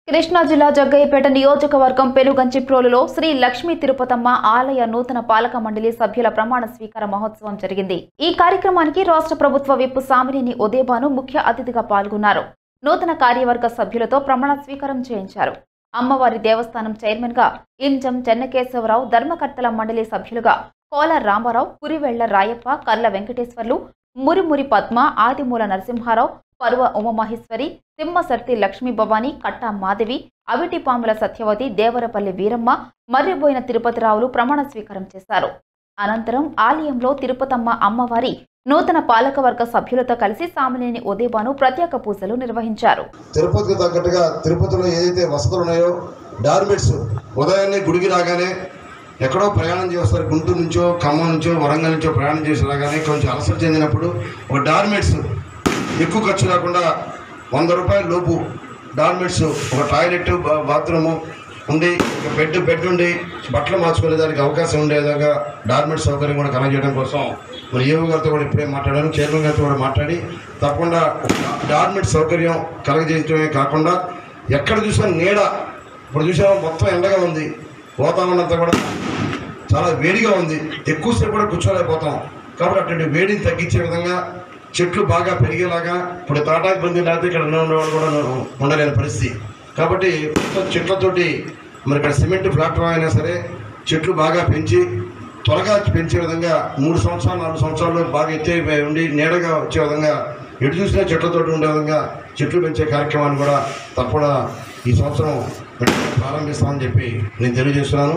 కృష్ణా జిల్లా జగ్గయ్యపేట నియోజకవర్గం పెనుగంచిప్రోలులో శ్రీ లక్ష్మీ తిరుపతమ్మ ఆలయ నూతన పాలక మండలి సభ్యుల ప్రమాణ స్వీకార మహోత్సవం జరిగింది ఈ కార్యక్రమానికి రాష్ట్ర ప్రభుత్వ విప్ సామినేని ఉదయబాను ముఖ్య అతిథిగా పాల్గొన్నారు నూతన కార్యవర్గ సభ్యులతో ప్రమాణ స్వీకారం చేయించారు అమ్మవారి దేవస్థానం చైర్మన్ గా ఇంజం చెన్నకేశవరావు ధర్మకర్తల మండలి సభ్యులుగా కోల రామారావు కురివెళ్ల రాయప్ప కర్ల వెంకటేశ్వర్లు మురిమురి పద్మ ఆదిమూల నరసింహారావు పర్వ ఉమామహేశ్వరి తిమ్మసర్తి లక్ష్మీ భవాని కట్టా మాధవి అవిటిపాముల సత్యవతి దేవరపల్లి వీరమ్మ మర్రిబోయిన తిరుపతిరావులు ప్రమాణ స్వీకారం చేశారు అనంతరం ఆలయంలో తిరుపతమ్మ అమ్మవారి నూతన పాలకవర్గ సభ్యులతో కలిసి సామినేని ఉదయబాను ప్రత్యేక పూజలు నిర్వహించారు తిరుపతికి తగ్గట్టుగా తిరుపతిలో ఏదైతే వసతులు ఉన్నాయో డార్మెట్స్ ఉదయాన్నే గుడికి రాగానే ఎక్కడో ప్రయాణం చేస్తారు గుంటూరు నుంచో ఖమ్మం నుంచో వరంగల్ నుంచో ప్రయాణం చేసి రాగానే కొంచెం అలసట చెందినప్పుడు ఒక డార్మెట్స్ ఎక్కువ ఖర్చు లేకుండా వంద రూపాయల లోపు డార్మెట్స్ ఒక టాయిలెట్ బా- బాత్రూము ఉండి ఒక బెడ్ బెడ్ ఉండి బట్టలు మార్చుకునే దానికి అవకాశం ఉండేలాగా డార్మెట్ సౌకర్యం కూడా కలగజేయడం కోసం మరి ఏవో గారితో కూడా ఇప్పుడే మాట్లాడాను చైర్మన్ గారితో కూడా మాట్లాడి తప్పకుండా డార్మెట్ సౌకర్యం కలగజేయడమే కాకుండా ఎక్కడ చూసినా నీడ ఇప్పుడు చూసామో మొత్తం ఎండగా ఉంది వాతావరణం అంతా కూడా చాలా వేడిగా ఉంది ఎక్కువసేపు కూడా కూర్చోలేకపోతాం కాబట్టి అటువంటి వేడిని తగ్గించే విధంగా చెట్లు బాగా పెరిగేలాగా ఇప్పుడు తాటాకు బంది లేకపోతే ఇక్కడ ఉన్న వాళ్ళు కూడా ఉండలేని పరిస్థితి కాబట్టి మొత్తం చెట్లతోటి మరి ఇక్కడ సిమెంట్ ప్లాట్ఫామ్ అయినా సరే చెట్లు బాగా పెంచి త్వరగా పెంచే విధంగా మూడు సంవత్సరాలు నాలుగు సంవత్సరాలు బాగా ఎత్తే ఉండి నీడగా వచ్చే విధంగా ఎటు చూసినా చెట్లతోటి ఉండే విధంగా చెట్లు పెంచే కార్యక్రమాన్ని కూడా తప్పకుండా ఈ సంవత్సరం ప్రారంభిస్తామని చెప్పి నేను తెలియజేస్తున్నాను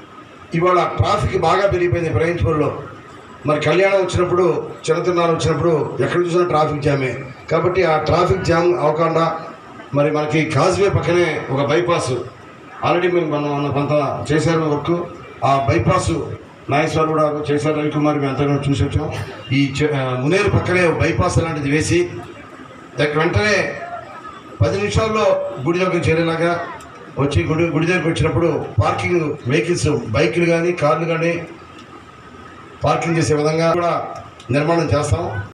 ఇవాళ ట్రాఫిక్ బాగా పెరిగిపోయింది ఇబ్రహీంపూర్లో మరి కళ్యాణం వచ్చినప్పుడు చిన్నతిన్నాలు వచ్చినప్పుడు ఎక్కడ చూసినా ట్రాఫిక్ జామే కాబట్టి ఆ ట్రాఫిక్ జామ్ అవ్వకుండా మరి మనకి కాజ్వే పక్కనే ఒక బైపాస్ ఆల్రెడీ మేము మనం మన కొంత చేశారు వర్క్ ఆ బైపాస్ నాగేశ్వర్ కూడా చేశారు రవికుమార్ మేము అంతా కూడా చూసి వచ్చాం ఈ చె- ఆ, మునేరు పక్కనే ఒక బైపాస్ అలాంటిది వేసి దగ్గర వెంటనే పది నిమిషాల్లో గుడిలోకి చేరేలాగా వచ్చి గుడి గుడి దగ్గరికి వచ్చినప్పుడు పార్కింగ్ వెహికల్స్ బైకులు కానీ కార్లు కానీ పార్కింగ్ చేసే విధంగా కూడా నిర్మాణం చేస్తాం